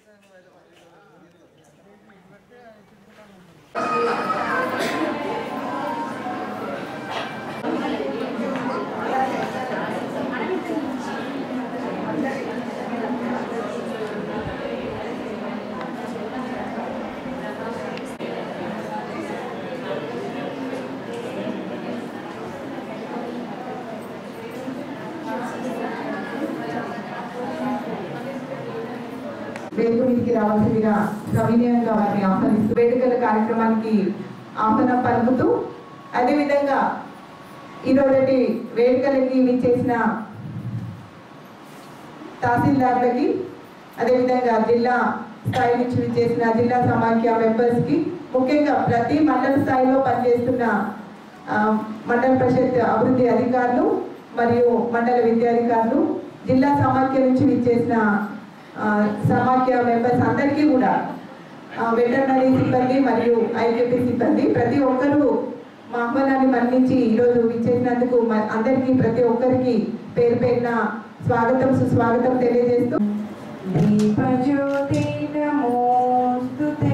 వేదిక మీదకి రావాల్సిందిగా సవినయంగా వారిని ఆహ్వానిస్తూ వేడుకల కార్యక్రమానికి ఆహ్వానం పలుకుతూ అదేవిధంగా ఈరోజటి వేడుకలకి విచ్చేసిన తహసీల్దార్లకి అదేవిధంగా జిల్లా స్థాయి నుంచి విచ్చేసిన జిల్లా సమాఖ్య మెంబర్స్కి ముఖ్యంగా ప్రతి మండల స్థాయిలో పనిచేస్తున్న ఆ, మండల పరిషత్ అభివృద్ధి అధికారులు మరియు మండల విద్యాధికారులు జిల్లా సమాఖ్య నుంచి విచ్చేసిన ఆ, సమాఖ్య మెంబర్స్ అందరికీ కూడా వెటర్నరీ సిబ్బంది మరియు ఐకేపీ సిబ్బంది ప్రతి ఒక్కరూ మా ఆహ్వానాన్ని మన్నించి ఈరోజు విచ్చేసినందుకు మ- అందరికీ ప్రతి ఒక్కరికి పేరు పేరున స్వాగతం సుస్వాగతం తెలియజేస్తూ दीपज्योति नमोऽस्तुते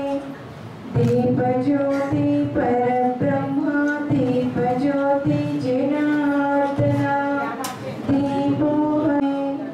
दीपज्योति परब्रह्म दीपज्योति जनार्दन दीपो है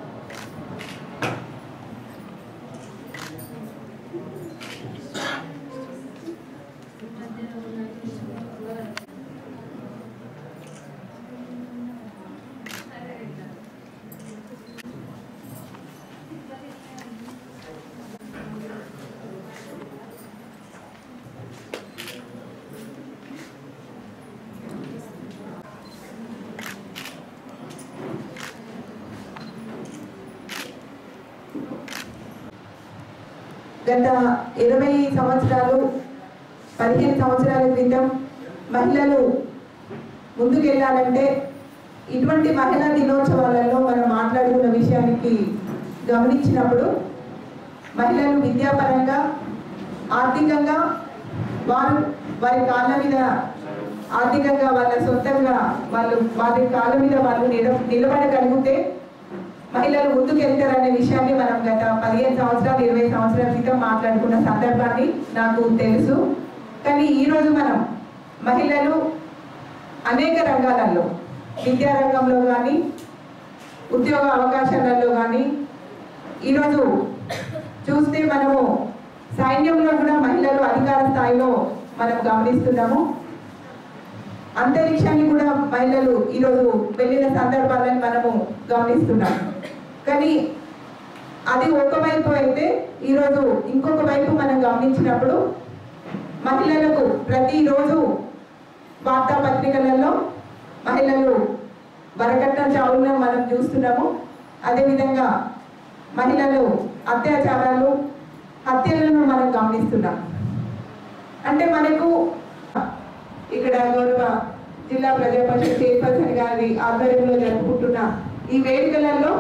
గత ఇరవై సంవత్సరాలు పదిహేను సంవత్సరాల క్రితం మహిళలు ముందుకెళ్ళాలంటే ఇటువంటి మహిళా దినోత్సవాలలో మనం మాట్లాడుకున్న విషయానికి గమనించినప్పుడు మహిళలు విద్యాపరంగా ఆర్థికంగా వారు వారి కాళ్ళ మీద ఆర్థికంగా వాళ్ళ సొంతంగా వాళ్ళు వారి కాళ్ళ మీద వాళ్ళు నిల నిలబడగలిగితే మహిళలు ముందుకు వెళ్తారనే విషయాన్ని మనం గత పదిహేను సంవత్సరాలు ఇరవై సంవత్సరాల క్రితం మాట్లాడుకున్న సందర్భాన్ని నాకు తెలుసు కానీ ఈరోజు మనం మహిళలు అనేక రంగాలలో విద్యా రంగంలో కానీ ఉద్యోగ అవకాశాలలో కానీ ఈరోజు చూస్తే మనము సైన్యంలో కూడా మహిళలు అధికార స్థాయిలో మనం గమనిస్తున్నాము అంతరిక్షాన్ని కూడా మహిళలు ఈరోజు వెళ్ళిన సందర్భాలను మనము గమనిస్తున్నాం కానీ అది ఒకవైపు అయితే ఈరోజు ఇంకొక వైపు మనం గమనించినప్పుడు మహిళలకు ప్రతిరోజు వార్తాపత్రికలలో మహిళలు వరకట్న చావులను మనం చూస్తున్నాము అదేవిధంగా మహిళలు అత్యాచారాలు హత్యలను మనం గమనిస్తున్నాం అంటే మనకు ఇక్కడ గౌరవ జిల్లా ప్రజా పరిషత్ చైర్పర్సన్ గారి ఆధ్వర్యంలో జరుపుకుంటున్న ఈ వేడుకలలో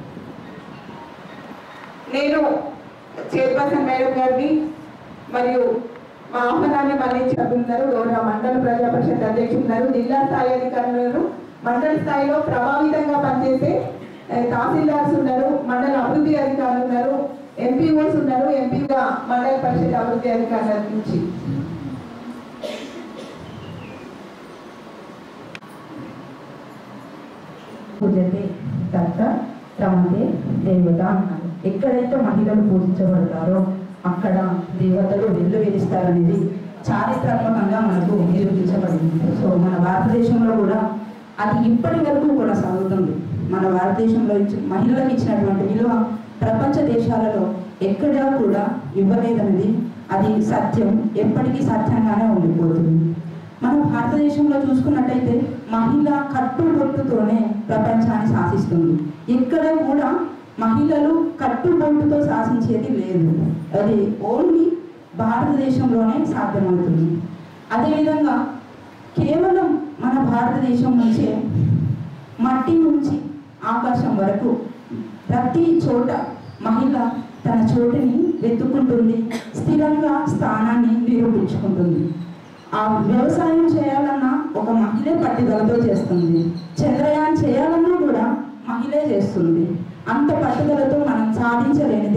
నేను చైర్పర్సన్ మేడం గారిని మరియు మా ఆహ్వానాన్ని మన్నించి ఉన్నారు గౌరవ మండల ప్రజా పరిషత్ అధ్యక్షులు ఉన్నారు జిల్లా స్థాయి అధికారులు ఉన్నారు మండల స్థాయిలో ప్రభావితంగా పనిచేసే ఏ, తహసీల్దార్స్ ఉన్నారు మండల అభివృద్ధి అధికారులు ఉన్నారు ఎంపీఓస్ ఉన్నారు ఎంపీగా మండల పరిషత్ అభివృద్ధి అధికారుల నుంచి పూజతే తత్త రమతే దేవత అన్నారు ఎక్కడైతే మహిళలు పూజించబడతారో అక్కడ దేవతలు వెల్లు వెలుస్తారనేది చారిత్రాత్మకంగా మనకు నిరూపించబడింది సో మన భారతదేశంలో కూడా అది ఇప్పటి వరకు కొనసాగుతుంది మన భారతదేశంలో ఇచ్చి- మహిళలకు ఇచ్చినటువంటి విలువ ప్రపంచ దేశాలలో ఎక్కడా కూడా ఇవ్వలేదనేది అది సత్యం ఎప్పటికీ సత్యంగానే ఉండిపోతుంది మన భారతదేశంలో చూసుకున్నట్టయితే మహిళ కట్టుబొట్టుతోనే ప్రపంచాన్ని శాసిస్తుంది ఎక్కడ కూడా మహిళలు కట్టుబొట్టుతో శాసించేది లేదు అది ఓన్లీ భారతదేశంలోనే సాధ్యమవుతుంది అదేవిధంగా కేవలం మన భారతదేశం నుంచే మట్టి నుంచి ఆకాశం వరకు ప్రతి చోట మహిళ తన చోటుని వెతుక్కుంటుంది స్థిరంగా స్థానాన్ని నిరూపించుకుంటుంది ఆ వ్యవసాయం చేయాలన్నా ఒక మహిళే పట్టుదలతో చేస్తుంది చంద్రయాన్ చేయాలన్నా కూడా మహిళే చేస్తుంది అంత పట్టుదలతో మనం సాధించలేనిది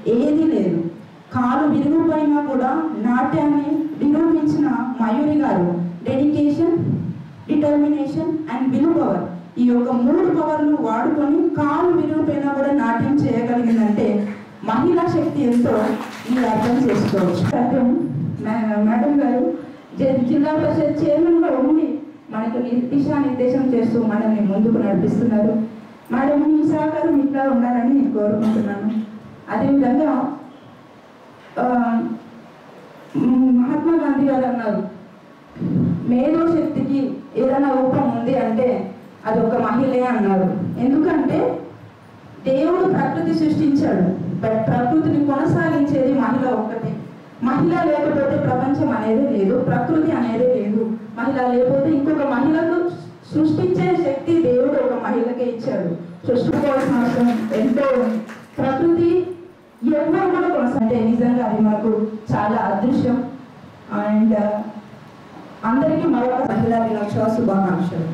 ఏది లేదు కాలు విరిగిపోయినా కూడా నాట్యాన్ని నిరూపించిన Mayuri garu dedication determination and will power ఈ యొక్క మూడు పవర్లు వాడుకొని కాలు విరిగిపోయినా కూడా నాట్యం చేయగలిగిందంటే మహిళా శక్తి ఎంతో మీరు అర్థం చేసుకోవచ్చు సత్యం మే- మేడం గారు జి- జిల్లా పరిషత్ చైర్మన్గా ఉండి మనకు ని- దిశానిర్దేశం చేస్తూ మనల్ని ముందుకు నడిపిస్తున్నారు మేడం మీ సహకారం ఇట్లా ఉండాలని నేను కోరుకుంటున్నాను అదేవిధంగా ఆ, మ్, మహాత్మా గాంధీ గారు అన్నారు మేధో శక్తికి ఏదైనా రూపం ఉంది అంటే అది ఒక మహిళే అన్నారు ఎందుకంటే దేవుడు ప్రకృతి సృష్టించాడు బట్ ప్రకృతిని కొనసాగించేది మహిళ ఒక్కటే మహిళ లేకపోతే ప్రపంచం అనేది లేదు ప్రకృతి అనేది లేదు మహిళ లేకపోతే ఇంకొక మహిళకు సృష్టించే శక్తి దేవుడు ఒక మహిళకే ఇచ్చాడు సృష్టించుకోవాల్సిన అవసరం ఎంతో ఉంది ప్రకృతి ఎవరు కూడా కొనసాగే నిజంగా అది మనకు చాలా అదృశ్యం అండ్ అందరికీ మరొక మహిళా దినోత్సవ శుభాకాంక్షలు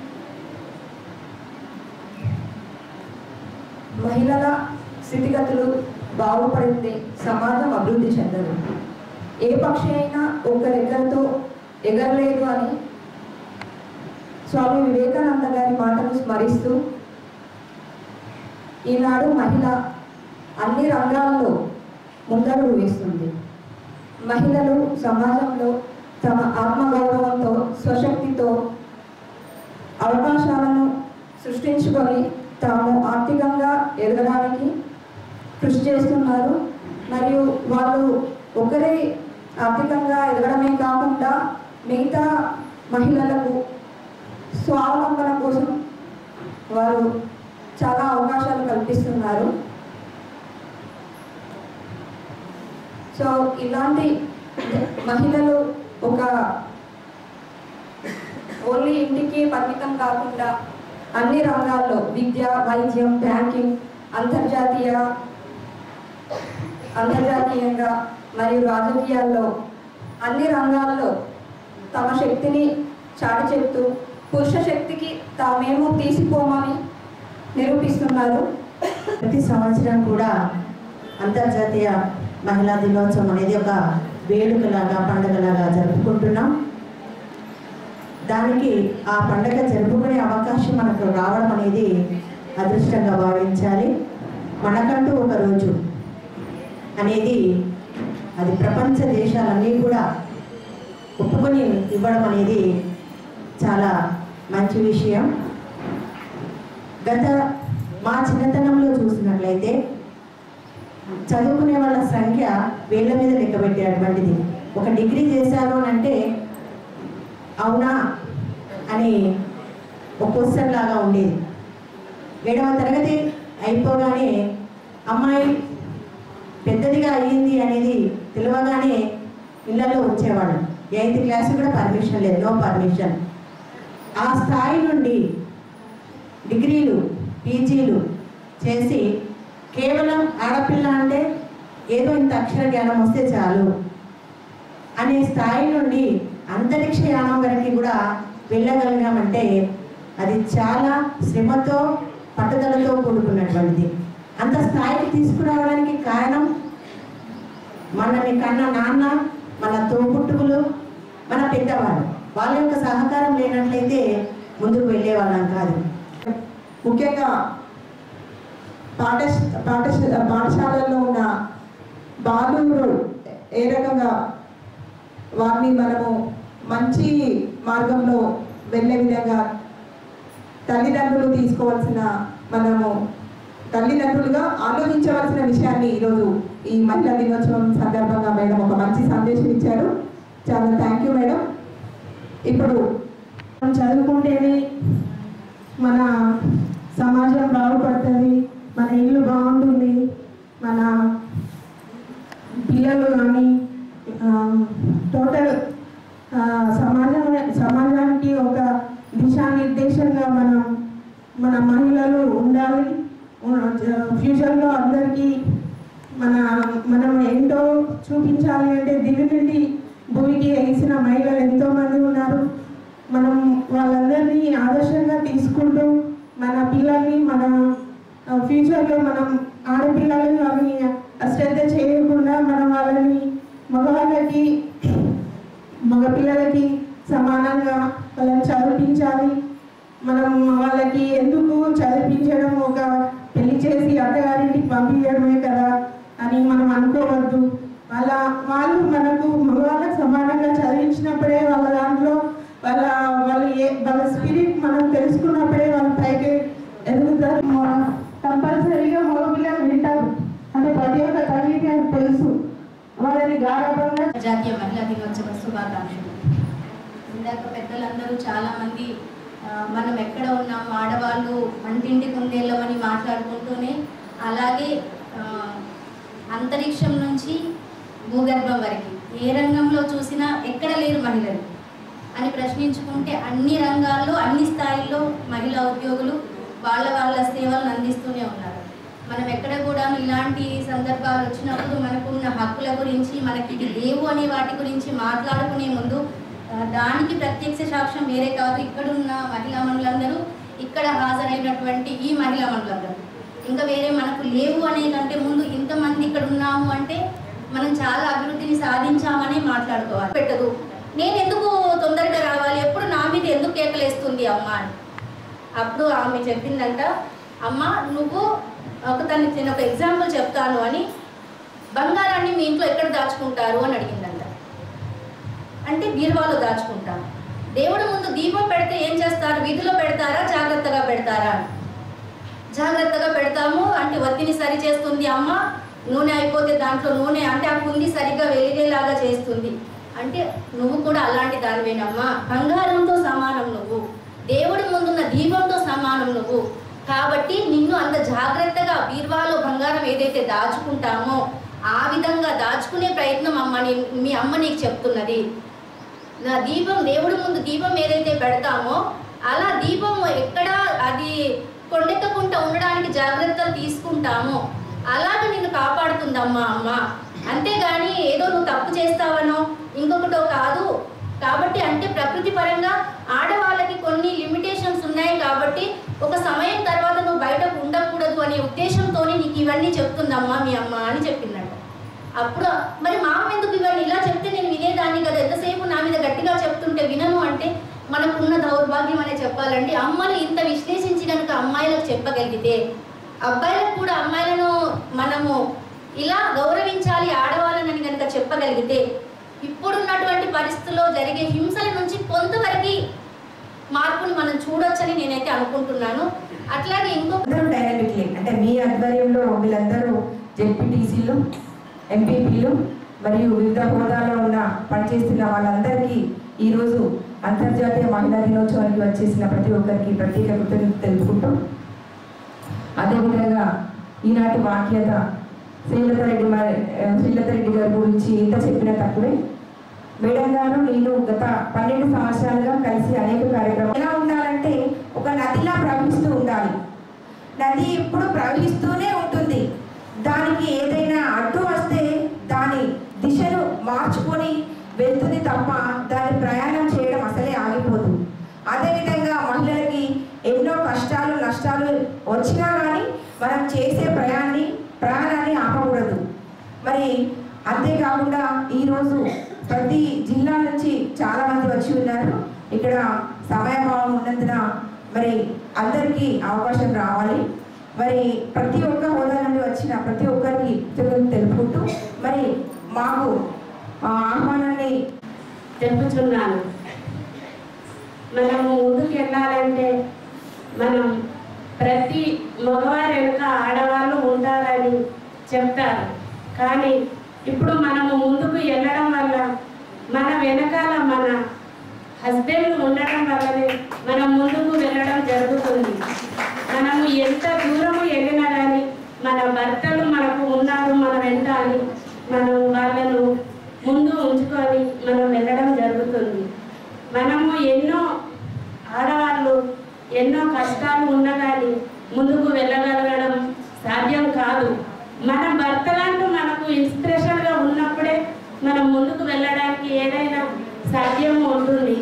మహిళల స్థితిగతులు బాగుపడింది సమాజం అభివృద్ధి చెందదు ఏ పక్షి అయినా ఒక రెక్కలతో ఎగరలేదు అని స్వామి వివేకానంద గారి మాటను స్మరిస్తూ ఈనాడు మహిళ అన్ని రంగాల్లో ముందడుగు వేస్తుంది మహిళలు సమాజంలో తమ ఆత్మగౌరవంతో స్వశక్తితో అవకాశాలను సృష్టించుకొని తాము ఆర్థికంగా ఎదగడానికి కృషి చేస్తున్నారు మరియు వాళ్ళు ఒకరే ఆర్థికంగా ఎదగడమే కాకుండా మిగతా మహిళలకు స్వావలంబన కోసం వారు చాలా అవకాశాలు కల్పిస్తున్నారు సో ఇలాంటి మహిళలు ఒక ఓన్లీ ఇంటికి పరిమితం కాకుండా అన్ని రంగాల్లో విద్య వైద్యం బ్యాంకింగ్ అంతర్జాతీయ అంతర్జాతీయంగా మరియు రాజకీయాల్లో అన్ని రంగాల్లో తమ శక్తిని చాటి చెప్తూ పురుష శక్తికి తామేమో తీసిపోమని నిరూపిస్తున్నారు ప్రతి సంవత్సరం కూడా అంతర్జాతీయ మహిళా దినోత్సవం అనేది ఒక వేడుకలాగా పండుగలాగా జరుపుకుంటున్నాం దానికి ఆ పండుగ జరుపుకునే అవకాశం మనకు రావడం అనేది అదృష్టంగా భావించాలి మనకంటూ ఒక రోజు అనేది అది ప్రపంచ దేశాలన్నీ కూడా ఒప్పుకొని ఇవ్వడం అనేది చాలా మంచి విషయం గత మా చిన్నతనంలో చూసినట్లయితే చదువుకునే వాళ్ళ సంఖ్య వేళ్ళ మీద లెక్క పెట్టేటువంటిది ఒక డిగ్రీ చేశారు అని అంటే అవునా అని ఒక క్వశ్చన్ లాగా ఉండేది ఏడవ తరగతి అయిపోగానే అమ్మాయి పెద్దదిగా అయ్యింది అనేది తెలియగానే ఇళ్ళల్లో వచ్చేవాడు ఎయిత్ క్లాస్ కూడా పర్మిషన్ లేదు నో పర్మిషన్ ఆ స్థాయి నుండి డిగ్రీలు పీజీలు చేసి కేవలం ఆడపిల్ల అంటే ఏదో ఇంత అక్షర జ్ఞానం వస్తే చాలు అనే స్థాయి నుండి అంతరిక్ష యానం వరకు కూడా వెళ్ళగలిగామంటే అది చాలా శ్రమతో పట్టుదలతో కూడుకున్నటువంటిది అంత స్థాయికి తీసుకురావడానికి కారణం మనని కన్న నాన్న మన తోబుట్టుకులు మన పెద్దవాళ్ళు వాళ్ళ యొక్క సహకారం లేనట్లయితే ముందుకు వెళ్ళేవాళ్ళం కాదు ముఖ్యంగా పాఠశ పాఠశ పాఠశాలల్లో ఉన్న బాలురు ఏ రకంగా వారిని మనము మంచి మార్గంలో వెళ్ళే విధంగా తల్లిదండ్రులు తీసుకోవాల్సిన మనము తల్లిదండ్రులుగా ఆలోచించవలసిన విషయాన్ని ఈరోజు ఈ మహిళా దినోత్సవం సందర్భంగా మేడం ఒక మంచి సందేశం ఇచ్చారు చాలా థ్యాంక్ యూ మేడం ఇప్పుడు మనం చదువుకుంటేనే మన సమాజం బాగుపడుతుంది మన ఇల్లు బాగుంటుంది మన పిల్లలు కానీ టోటల్ సమాజం సమాజానికి ఒక దిశానిర్దేశంగా మనం మన మహిళలు ఉండాలి ఫ్యూచర్లో అందరికీ మన మనం ఏంటో చూపించాలి అంటే దివి నుండి భూమికి వేసిన మహిళలు ఎంతోమంది ఉన్నారు మనం వాళ్ళందరినీ ఆదర్శంగా తీసుకుంటూ మన పిల్లల్ని మన ఫ్యూచర్లో మనం ఆడపిల్లలు కానీ అశ్రద్ధ చేయకుండా మనం వాళ్ళని మగవాళ్ళకి మగపిల్లలకి సమానంగా వాళ్ళని చదివించాలి మనం వాళ్ళకి ఎందుకు చదివించడం ఒక పెళ్లి చేసి అత్తగారింటికి పంపించడమే కదా అని మనం అనుకోవద్దు వాళ్ళ వాళ్ళు మనకు మగవాళ్ళకి సమానంగా చదివించినప్పుడే వాళ్ళ దాంట్లో వాళ్ళ వాళ్ళ ఏ వాళ్ళ స్పిరిట్ మనం తెలుసుకున్నప్పుడే వాళ్ళ పైకి ఎదుగుతారు కంపల్సరీగా మగపిల్లలు వింటారు అంటే ప్రతి ఒక్క తల్లికి అది తెలుసు వాళ్ళని గారభంగా జాతీయ మహిళా దినోత్సవ శుభాకాంక్షలు ఇందాక పెద్దలందరూ చాలా మంది ఆ, మనం ఎక్కడ ఉన్నాం ఆడవాళ్ళు వంటింటి కుందేళ్ళమని మాట్లాడుకుంటూనే అలాగే ఆ, అంతరిక్షం నుంచి భూగర్భం వరకు ఏ రంగంలో చూసినా ఎక్కడ లేరు మహిళలు అని ప్రశ్నించుకుంటే అన్ని రంగాల్లో అన్ని స్థాయిల్లో మహిళా ఉద్యోగులు వాళ్ళ వాళ్ళ సేవలను అందిస్తూనే ఉన్నారు మనం ఎక్కడ కూడా ఇలాంటి సందర్భాలు వచ్చినప్పుడు మనకున్న హక్కుల గురించి మనకి ఇది లేవు అనే వాటి గురించి మాట్లాడుకునే ముందు ఆ, దానికి ప్రత్యక్ష సాక్ష్యం వేరే కాదు ఇక్కడున్న మహిళా మనులందరూ ఇక్కడ హాజరైనటువంటి ఈ మహిళా మనులందరూ ఇంకా వేరే మనకు లేవు అనే కంటే ముందు ఇంతమంది ఇక్కడ ఉన్నాము అంటే మనం చాలా అభివృద్ధిని సాధించామని మాట్లాడుకోవాలి పెట్టదు నేను ఎందుకు తొందరగా రావాలి ఎప్పుడు నా మీద ఎందుకు కేకలేస్తుంది అమ్మ అని అప్పుడు ఆమె చెప్పిందంట అమ్మ నువ్వు ఒక తనకి నేను ఒక ఎగ్జాంపుల్ చెప్తాను అని బంగారాన్ని మీ ఇంట్లో ఎక్కడ దాచుకుంటారు అని అడిగిందంట అంటే బీరువాలో దాచుకుంటాం దేవుడు ముందు దీపం పెడితే ఏం చేస్తారు వీధిలో పెడతారా జాగ్రత్తగా పెడతారా అని జాగ్రత్తగా పెడతాము అంటే ఒత్తిని సరి చేస్తుంది అమ్మ నూనె అయిపోతే దాంట్లో నూనె అంటే ఆ కుంది సరిగ్గా వెలిగేలాగా చేస్తుంది అంటే నువ్వు కూడా అలాంటి దానివేనమ్మా బంగారంతో సమానం నువ్వు దేవుడి ముందున్న దీపంతో సమానం నువ్వు కాబట్టి నిన్ను అంత జాగ్రత్తగా బీర్వాలో బంగారం ఏదైతే దాచుకుంటామో ఆ విధంగా దాచుకునే ప్రయత్నం అమ్మ నీ- మీ అమ్మ నీకు చెప్తున్నది నా దీపం దేవుడి ముందు దీపం ఏదైతే పెడతామో అలా దీపం ఎక్కడ అది కొండెక్కకుండా ఉండడానికి జాగ్రత్తలు తీసుకుంటామో అలాగే నిన్ను కాపాడుతుందమ్మా అమ్మ అంతేగాని ఏదో నువ్వు తప్పు చేస్తావనో ఇంకొకటో కాదు కాబట్టి అంటే ప్రకృతి పరంగా ఆడవాళ్ళకి కొన్ని లిమిటేషన్స్ ఉన్నాయి కాబట్టి ఒక సమయం తర్వాత నువ్వు బయటకు ఉండకూడదు అనే ఉద్దేశంతోనే నీకు ఇవన్నీ చెప్తుందమ్మా మీ అమ్మ అని చెప్పిందంట అప్పుడు మరి మా అమ్మ ఎందుకు ఇవన్నీ ఇలా చెప్తే నేను వినేదాన్ని కదా ఎంతసేపు నా మీద గట్టిగా చెప్తుంటే వినను అంటే మనకున్న దౌర్భాగ్యం అనే చెప్పాలంటే అమ్మలు ఇంత విశ్లేషించి కనుక అమ్మాయిలకు చెప్పగలిగితే అబ్బాయిలకు కూడా అమ్మాయిలను మనము ఇలా గౌరవించాలి ఆడవాళ్ళని కనుక చెప్పగలిగితే ఇప్పుడున్నటువంటి పరిస్థితుల్లో జరిగే హింసల నుంచి కొంతవరకు మార్పుని మనం చూడొచ్చని నేనైతే అనుకుంటున్నాను అట్లాగే ఇంకో అందరూ డైనమిక్లీ అంటే మీ ఆధ్వర్యంలో వీళ్ళందరూ జెడ్పీటీసీలు ఎంపీపీలు మరియు వివిధ హోదాలో ఉన్న పనిచేస్తున్న వాళ్ళందరికీ ఈరోజు అంతర్జాతీయ మహిళా దినోత్సవానికి వచ్చేసిన ప్రతి ఒక్కరికి ప్రత్యేక కృతజ్ఞత తెలుపుకుంటూ అదేవిధంగా ఈనాటి వాక్యత శ్రీలత రెడ్డి మరి శ్రీలత రెడ్డి గారి గురించి ఇంత చెప్పిన తక్కువే మేడం గారు నేను గత పన్నెండు సంవత్సరాలుగా కలిసి అనేక కార్యక్రమాలు ఎలా ఉండాలంటే ఒక నదిలా ప్రవహిస్తూ ఉండాలి నది ఎప్పుడు ప్రవహిస్తూనే ఉంటుంది దానికి ఏదైనా అడ్డు వస్తే దాని దిశను మార్చుకొని వెళ్తుంది తప్ప దాని ప్రయాణం చేయడం అసలే ఆగిపోదు అదేవిధంగా మహిళలకి ఎన్నో కష్టాలు నష్టాలు వచ్చినా కానీ మనం చేసే ప్రయాణాన్ని ప్రయాణాన్ని ఆపకూడదు మరి అంతేకాకుండా ఈరోజు ప్రతి జిల్లా నుంచి చాలా మంది వచ్చి ఉన్నారు ఇక్కడ సమయభావం ఉన్నందున మరి అందరికీ అవకాశం రావాలి మరి ప్రతి ఒక్క హోదా నుండి వచ్చిన ప్రతి ఒక్కరికి కృతజ్ఞతలు తెలుపుకుంటూ మరి మాకు ఆ ఆహ్వానాన్ని తెలుపుతున్నాను మనము ముందుకు వెళ్ళాలంటే మనం ప్రతి మగవారి వెనుక ఆడవాళ్ళు ఉంటారని చెప్తారు కానీ ఇప్పుడు మనము ముందుకు వెళ్ళడం వల్ల మన వెనకాల మన హస్బెండ్ ఉండడం వల్లనే మనం ముందుకు వెళ్ళడం జరుగుతుంది మనము ఎంత దూరము వెళ్ళినా కానీ మన భర్తలు మనకు ఉన్నారు మన వెంట అని మనం వాళ్ళను ముందు ఉంచుకొని మనం వెళ్ళడం జరుగుతుంది మనము ఎన్నో ఆడవాళ్ళు ఎన్నో కష్టాలు ఉన్నా కానీ ముందుకు వెళ్ళగలగడం సాధ్యం కాదు మన భర్తలంటూ మనకు ఇన్స్పిరేషన్గా ఉన్నప్పుడే మనం ముందుకు వెళ్ళడానికి ఏదైనా సాధ్యం ఉంటుంది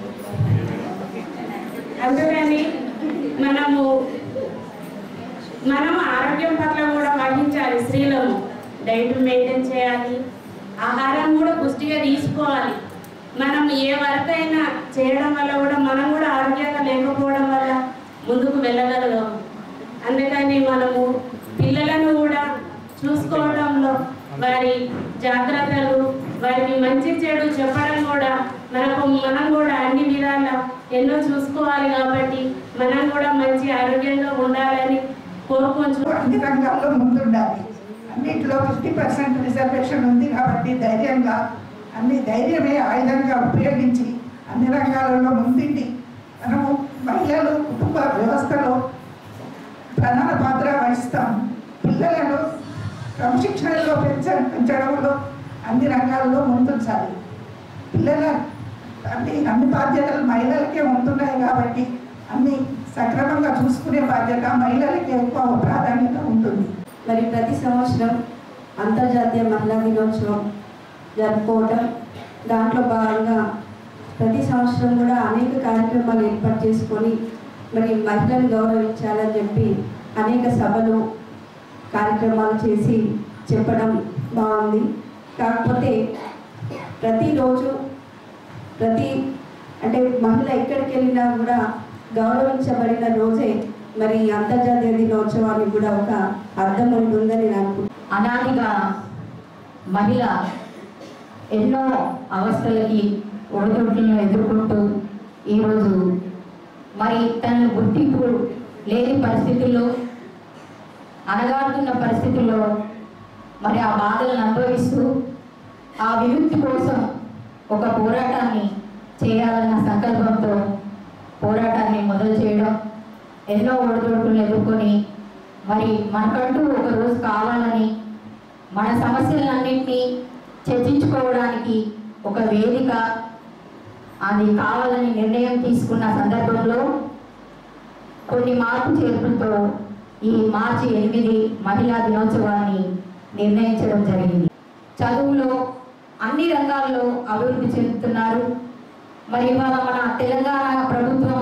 అందుకని మనము మనం ఆరోగ్యం పట్ల కూడా వహించాలి స్త్రీలము డైట్ మెయింటైన్ చేయాలి ఆహారం కూడా పుష్టిగా తీసుకోవాలి మనం ఏ వర్క్ అయినా చేయడం వల్ల కూడా మనం కూడా ఆరోగ్యంగా లేకపోవడం వల్ల ముందుకు వెళ్ళగలగం అందుకని మనము పిల్లలను కూడా చూసుకోవడంలో వారి జాగ్రత్తలు వారికి మంచి చెడు చెప్పడం కూడా మనకు మనం కూడా అన్ని విధాల ఎన్నో చూసుకోవాలి కాబట్టి మనం కూడా మంచి ఆరోగ్యంగా ఉండాలని కోరుకుంటూ అన్ని రంగాల్లో ముందుండాలి అన్నింటిలో ఫిఫ్టీ పర్సెంట్ రిజర్వేషన్ ఉంది కాబట్టి ధైర్యంగా అన్ని ధైర్యమే ఆయుధంగా ఉపయోగించి అన్ని రంగాలలో ముందుండి మనము మహిళలు కుటుంబ వ్యవస్థలో ప్రధాన పాత్ర వహిస్తాం పిల్లలను క్రమశిక్షణలో పెంచ పెంచడంలో అన్ని రంగాల్లో ముందుంచాలి పిల్లల అన్ని అన్ని బాధ్యతలు మహిళలకే ఉంటున్నాయి కాబట్టి అన్ని సక్రమంగా చూసుకునే బాధ్యత మహిళలకి ఎక్కువ ప్రాధాన్యత ఉంటుంది మరి ప్రతి సంవత్సరం అంతర్జాతీయ మహిళా దినోత్సవం జరుపుకోవటం దాంట్లో భాగంగా ప్రతి సంవత్సరం కూడా అనేక కార్యక్రమాలు ఏర్పాటు చేసుకొని మరి మహిళను గౌరవించాలని చెప్పి అనేక సభలు కార్యక్రమాలు చేసి చెప్పడం బాగుంది కాకపోతే ప్రతిరోజు ప్రతి అంటే మహిళ ఎక్కడికి వెళ్ళినా కూడా గౌరవించబడిన రోజే మరి అంతర్జాతీయ దినోత్సవానికి కూడా ఒక అర్థం ఉంటుందని నేను అనుకుంటున్నాను అనాదిగా మహిళ ఎన్నో అవస్థలకి ఒడిదుడుకులను ఎదుర్కొంటూ ఈరోజు మరి తన గుర్తింపు లేని పరిస్థితుల్లో అనగాడుతున్న పరిస్థితుల్లో మరి ఆ బాధలను అనుభవిస్తూ ఆ విముక్తి కోసం ఒక పోరాటాన్ని చేయాలన్న సంకల్పంతో పోరాటాన్ని మొదలు చేయడం ఎన్నో ఒడిదుడుకులను ఎదుర్కొని మరి మనకంటూ ఒక రోజు కావాలని మన సమస్యలన్నింటినీ చర్చించుకోవడానికి ఒక వేదిక అది కావాలని నిర్ణయం తీసుకున్న సందర్భంలో కొన్ని మార్పు చేర్పులతో ఈ మార్చి ఎనిమిది మహిళా దినోత్సవాన్ని నిర్ణయించడం జరిగింది చదువులో అన్ని రంగాల్లో అభివృద్ధి చెందుతున్నారు మరి ఇవాళ మన తెలంగాణ ప్రభుత్వం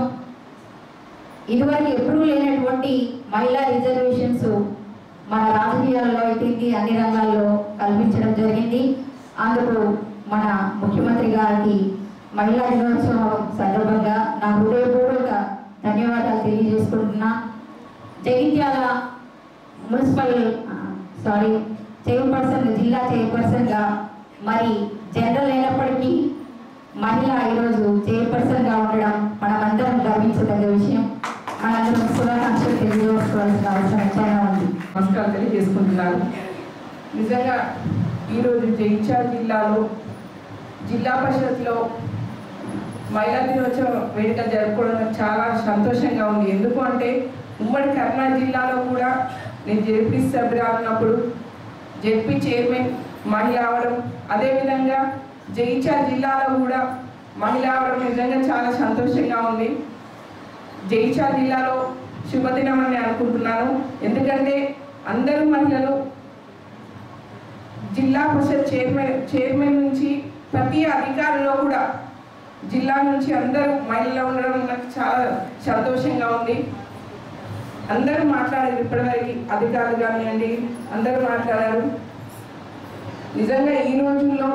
ఇదివరకు ఎప్పుడూ లేనటువంటి మహిళా రిజర్వేషన్స్ మన రాజకీయాల్లో అయితే అన్ని రంగాల్లో కల్పించడం జరిగింది అందుకు మన ముఖ్యమంత్రి గారికి మహిళా దినోత్సవం సందర్భంగా నా హృదయపూర్వక ధన్యవాదాలు తెలియజేసుకుంటున్నా జగిత్యాల మున్సిపల్ సారీ చైర్పర్సన్ జిల్లా చైర్పర్సన్గా మరి జనరల్ అయినప్పటికీ మహిళ ఈరోజు చైర్పర్సన్గా ఉండడం మనమందరం గర్వించదగ్గ విషయం మనందరం శుభాకాంక్షలు తెలియజేసుకోవాల్సిన అవసరం ఎంతైనా ఉంది నమస్కారం తెలియజేసుకుంటున్నాను నిజంగా ఈరోజు జగిత్యాల జిల్లాలో జిల్లా పరిషత్లో మహిళా దినోత్సవం వేడుక జరుపుకోవడం నాకు చాలా సంతోషంగా ఉంది ఎందుకు అంటే ఉమ్మడి కర్నూలు జిల్లాలో కూడా నేను జెడ్పీ సభ్యురాలు ఉన్నప్పుడు జెడ్పీ చైర్మన్ మహిళ అవడం అదేవిధంగా జగిత్యాల జిల్లాలో కూడా మహిళ అవడం నిజంగా చాలా సంతోషంగా ఉంది జగిత్యాల జిల్లాలో శుభదినం అని అనుకుంటున్నాను ఎందుకంటే అందరూ మహిళలు జిల్లా పరిషత్ చైర్మన్ చైర్మన్ నుంచి ప్రతి అధికారుల్లో కూడా జిల్లా నుంచి అందరూ మహిళలు ఉండడం నాకు చాలా సంతోషంగా ఉంది అందరూ మాట్లాడారు ఇప్పటివరకు అధికారులు కానివ్వండి అందరూ మాట్లాడారు నిజంగా ఈ రోజుల్లో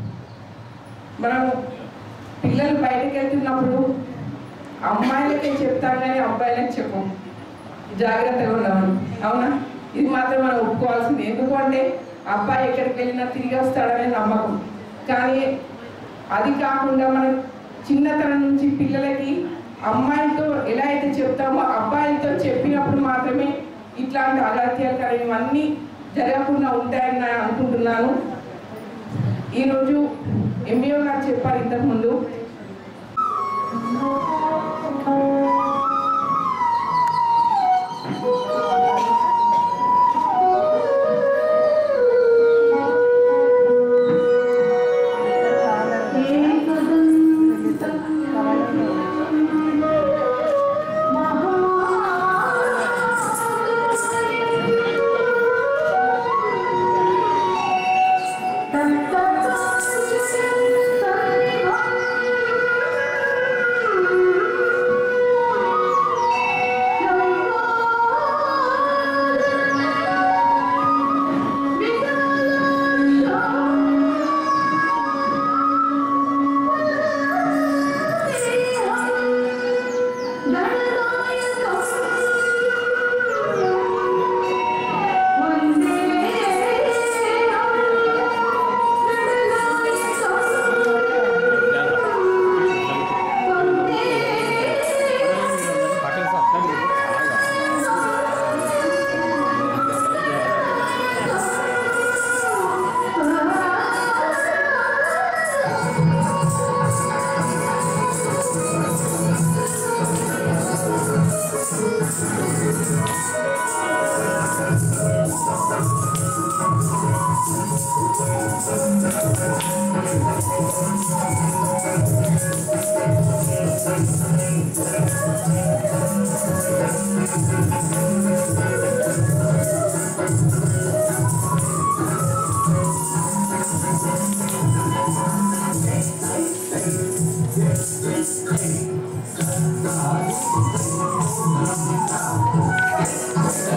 మనం పిల్లలు బయటకు వెళ్తున్నప్పుడు అమ్మాయిలకే చెప్తాం కానీ అబ్బాయిలకు చెప్పం జాగ్రత్తగా ఉండమని అవునా ఇది మాత్రం మనం ఒప్పుకోవాల్సింది ఎందుకంటే అబ్బాయి ఎక్కడికి వెళ్ళినా తిరిగి వస్తాడనే నమ్మకం కానీ అది కాకుండా మనం చిన్నతనం నుంచి పిల్లలకి అమ్మాయిలతో ఎలా అయితే చెప్తామో అబ్బాయిలతో చెప్పినప్పుడు మాత్రమే ఇట్లాంటి అగత్యాలు కలిగినవన్నీ జరగకుండా ఉంటాయని నేను అనుకుంటున్నాను ఈరోజు ఎంబీఓ గారు చెప్పారు ఇంతకుముందు Thank you.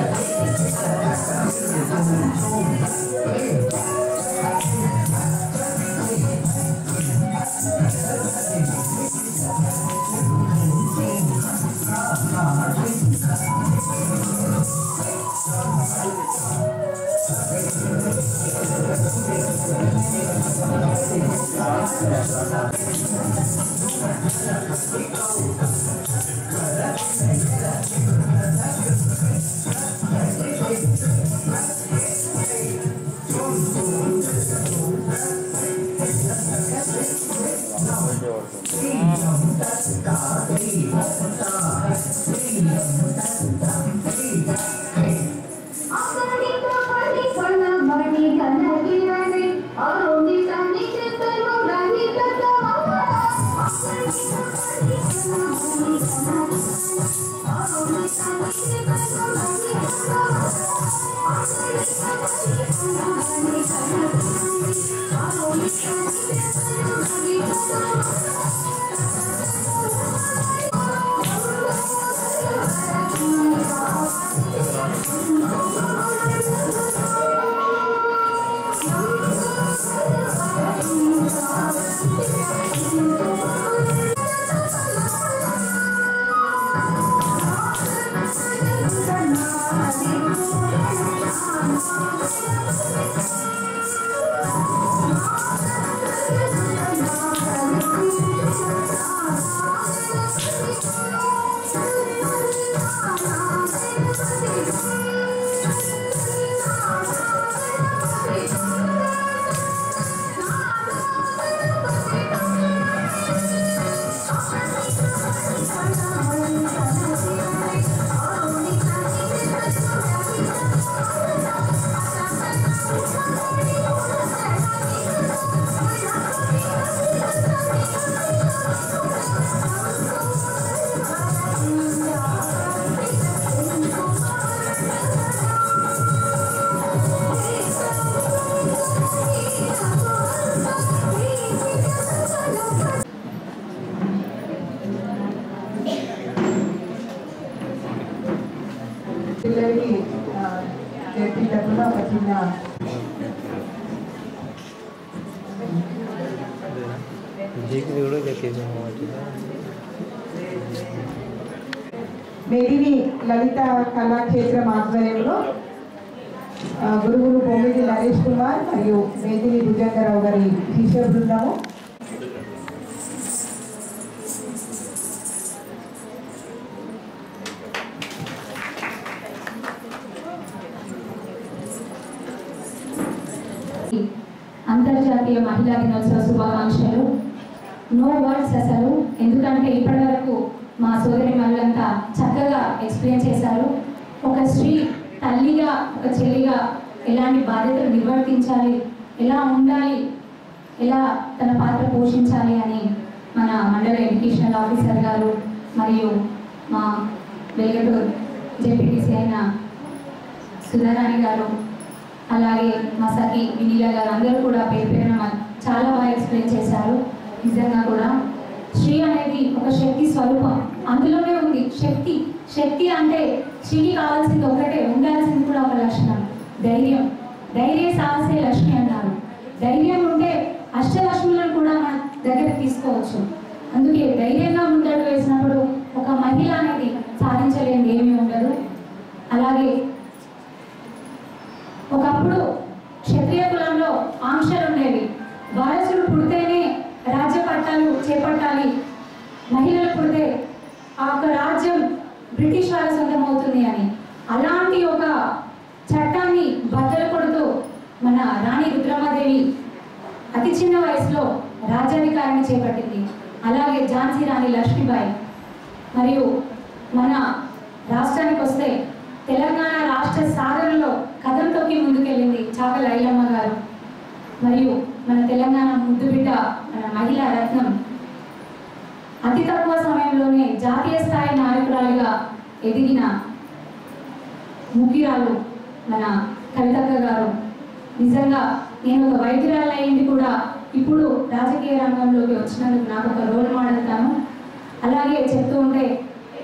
పిల్లలకి చేపించకుండా ఒక చిన్న మేడిని లలిత కళాక్షేత్రం ఆధ్వర్యంలో ఆ, గురువులు బొమ్మిది నరేష్ కుమార్ మరియు మేదిని భుజంగరావు గారి శిష్య బృందము అంతర్జాతీయ మహిళా దినోత్సవ శుభాకాంక్షలు నో వర్డ్స్ అసలు ఎందుకంటే ఇప్పటివరకు మా సోదరి మళ్ళంతా చక్కగా ఎక్స్ప్లెయిన్ చేశారు ఒక స్త్రీ తల్లిగా ఒక చెల్లిగా ఎలాంటి బాధ్యతలు నిర్వర్తించాలి ఎలా ఉండాలి ఎలా తన పాత్ర పోషించాలి అని మన మండల ఎడ్యుకేషనల్ ఆఫీసర్ గారు మరియు మా వెలుగటూరు జెపిటిసి అయిన సుధారాణి గారు అలాగే మా సఖి వినీల గారు అందరూ కూడా పేరు పేరున మా- చాలా బాగా ఎక్స్ప్లెయిన్ చేశారు నిజంగా కూడా స్త్రీ అనేది ఒక శక్తి స్వరూపం అందులోనే ఉంది శక్తి శక్తి అంటే స్త్రీకి కావాల్సింది ఒకటే ఉండాల్సింది కూడా ఒక లక్షణం ధైర్యం ధైర్య సాహసే లక్ష్మి అన్నారు ధైర్యం ఉంటే అష్టలక్ష్ములను కూడా మన దగ్గర తీసుకోవచ్చు అందుకే ధైర్యంగా ముందడుగు వేసినప్పుడు ఒక మహిళ అనేది సాధించలేనిది ఏమీ ఉండదు అలాగే ఒకప్పుడు క్షత్రియ కులంలో ఆంక్షలు ఉండేవి వారసుడు పుడితేనే రాజ్య పట్టాలు చేపట్టాలి మహిళలు పుడితే ఆ యొక్క రాజ్యం బ్రిటిష్ వారి సొంతం అవుతుంది అని అలాంటి ఒక చట్టాన్ని బద్దలు కొడుతూ మన రాణి రుద్రమాదేవి అతి చిన్న వయసులో రాజ్యాధికారాన్ని చేపట్టింది అలాగే ఝాన్సీ రాణి లక్ష్మీబాయి మరియు మన రాష్ట్రానికి వస్తే తెలంగాణ రాష్ట్ర సాధనలో కథం తొక్కి ముందుకెళ్ళింది చాకల ఐలమ్మ గారు మరియు మన తెలంగాణ ముద్దు బిడ్డ మన మహిళా రత్నం అతి తక్కువ సమయంలోనే జాతీయ స్థాయి నాయకురాలిగా ఎదిగిన ముఖ్యురాలు మన కవితక్క గారు నిజంగా నేను ఒక వైద్యురాలు అయ్యింది కూడా ఇప్పుడు రాజకీయ రంగంలోకి వచ్చినందుకు నాకు ఒక రోల్ మోడల్ తాను అలాగే చెప్తూ ఉంటే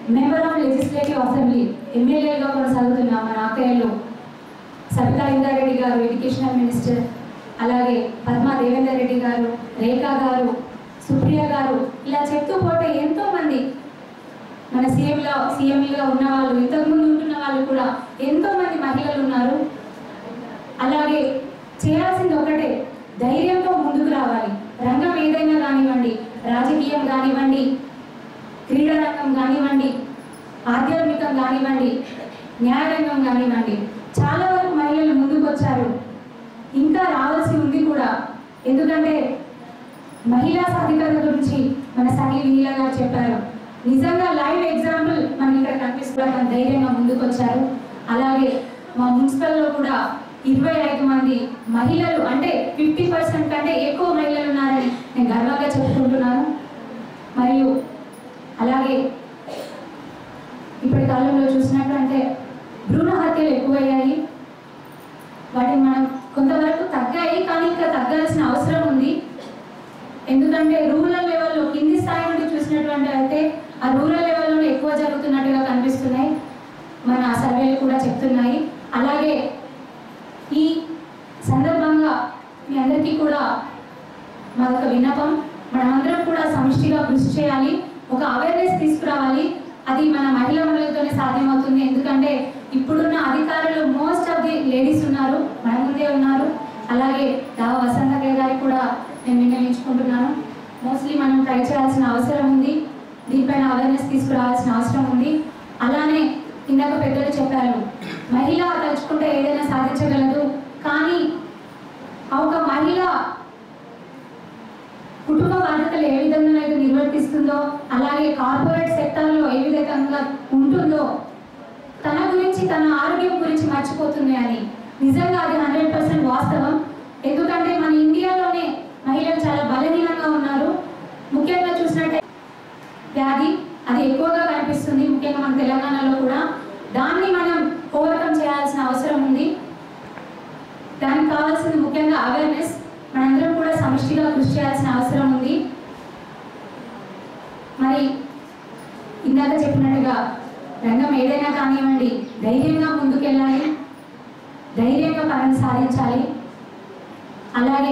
మెంబర్ ఆఫ్ లెజిస్లేటివ్ అసెంబ్లీ ఎమ్మెల్యేగా కొనసాగుతున్న మన అక్కయ్యలు సబితా ఇందారెడ్డి గారు ఎడ్యుకేషనల్ మినిస్టర్ అలాగే పద్మా దేవేందర్ రెడ్డి గారు రేఖా గారు సుప్రియ గారు ఇలా చెప్తూ పోతే ఎంతో మంది మన సీఎంలో సీఎంలుగా ఉన్న వాళ్ళు ఇంతకుముందు ఉంటున్న వాళ్ళు కూడా ఎంతో మంది మహిళలు ఉన్నారు అలాగే చేయాల్సింది ఒకటే ధైర్యంతో ముందుకు రావాలి రంగం ఏదైనా కానివ్వండి రాజకీయం కానివ్వండి క్రీడా రంగం కానివ్వండి ఆధ్యాత్మికం కానివ్వండి న్యాయరంగం కానివ్వండి చాలా వరకు మహిళలు ముందుకు వచ్చారు ఇంకా రావాల్సి ఉంది కూడా ఎందుకంటే మహిళా సాధికారత గురించి మన సఖి వినీల గారు చెప్పారు నిజంగా లైవ్ ఎగ్జాంపుల్ మనకి ఇక్కడ కనిపిస్తున్నారు మన ధైర్యంగా ముందుకు వచ్చారు అలాగే మా మున్సిపల్లో కూడా ఇరవై ఐదు మంది మహిళలు అంటే ఫిఫ్టీ పర్సెంట్ కంటే ఎక్కువ మహిళలు ఉన్నారని నేను గర్వంగా చెప్పుకుంటున్నాను మరియు అలాగే ఇప్పటి కాలంలో చూసినట్లంటే భ్రూణ హత్యలు ఎక్కువయ్యాయి వాటిని మనం కొంతవరకు తగ్గాయి కానీ ఇంకా తగ్గాల్సిన అవసరం ఉంది ఎందుకంటే రూరల్ లెవెల్లో కింది స్థాయి నుండి చూసినటువంటి అయితే ఆ రూరల్ లెవెల్లోనే ఎక్కువ జరుగుతున్నట్టుగా కనిపిస్తున్నాయి మన సర్వేలు కూడా చెప్తున్నాయి అలాగే ఈ సందర్భంగా మీ అందరికీ కూడా మాదొక విన్నపం మనమందరం కూడా సమిష్టిగా కృషి చేయాలి ఒక అవేర్నెస్ తీసుకురావాలి అది మన మహిళా మండలితోనే సాధ్యమవుతుంది ఎందుకంటే ఇప్పుడున్న అధికారులు మోస్ట్ ఆఫ్ ది లేడీస్ ఉన్నారు మన ముందే ఉన్నారు అలాగే దావ వసంత గారికి కూడా నేను విన్నవించుకుంటున్నాను మోస్ట్లీ మనం ట్రై చేయాల్సిన అవసరం ఉంది దీనిపైన అవేర్నెస్ తీసుకురావాల్సిన అవసరం ఉంది అలానే ఇందాక పెద్దలు చెప్పారు మహిళ తలుచుకుంటే ఏదైనా సాధించగలదు కానీ ఆ ఒక మహిళ కుటుంబ బాధ్యతలు ఏ విధంగా అయితే నిర్వర్తిస్తుందో అలాగే కార్పొరేట్ సెక్టార్లో ఏ విధంగా ఉంటుందో తన గురించి తన ఆరోగ్యం గురించి మర్చిపోతుంది అని నిజంగా అది హండ్రెడ్ పర్సెంట్ వాస్తవం ఎందుకంటే మన ఇండియాలోనే మహిళలు చాలా బలహీనంగా ఉన్నారు ముఖ్యంగా చూసినట్టే వ్యాధి అది ఎక్కువగా కనిపిస్తుంది ముఖ్యంగా మన తెలంగాణలో కూడా దాన్ని మనం ఓవర్కమ్ చేయాల్సిన అవసరం ఉంది దానికి కావాల్సింది ముఖ్యంగా అవేర్నెస్ మనందరం కూడా సమిష్టిగా కృషి చేయాల్సిన అవసరం ఉంది మరి ఇందాక చెప్పినట్టుగా రంగం ఏదైనా కానివ్వండి ధైర్యంగా ముందుకెళ్ళాలి ధైర్యంగా పనిని సాధించాలి అలాగే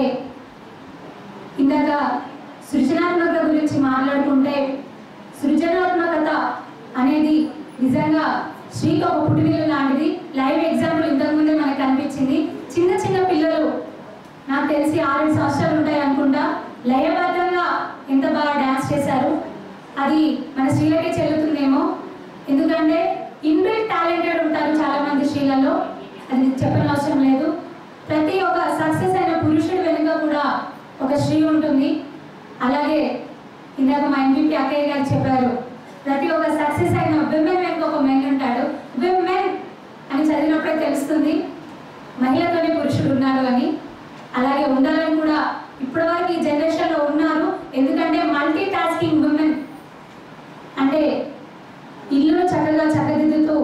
ఇందాక సృజనాత్మకత గురించి మాట్లాడుకుంటే సృజనాత్మకత అనేది నిజంగా శ్రీకి ఒక పుట్టినీళ్ళు లాంటిది లైవ్ ఎగ్జాంపుల్ ఇంతకుముందే మనకు కనిపించింది చిన్న చిన్న పిల్లలు నాకు తెలిసి ఆరేడు సంవత్సరాలు ఉంటాయి అనుకుంటా లయబద్ధంగా ఎంత బాగా డ్యాన్స్ చేశారు అది మన స్త్రీలకే చెల్లుతుందేమో ఎందుకంటే ఇన్బిల్ట్ టాలెంటెడ్ ఉంటారు చాలా మంది స్త్రీలలో అది చెప్పని అవసరం లేదు ప్రతి ఒక్క సక్సెస్ అయిన పురుషుడు వెనుక కూడా ఒక స్త్రీ ఉంటుంది అలాగే ఇందాక మా ఎంపీపీ అక్కయ్య గారు చెప్పారు ప్రతి ఒక్క సక్సెస్ అయిన విమెన్ వెనుక ఒక మెన్ ఉంటాడు విమెన్ అని చదివినప్పుడే తెలుస్తుంది మహిళతోనే పురుషుడు ఉన్నాడు అని అలాగే ఉండాలని కూడా ఇప్పటివరకు ఈ జనరేషన్లో ఉన్నారు ఎందుకంటే మల్టీ టాస్కింగ్ ఉమెన్ అంటే ఇల్లును చక్కగా చక్కదిద్దుతూ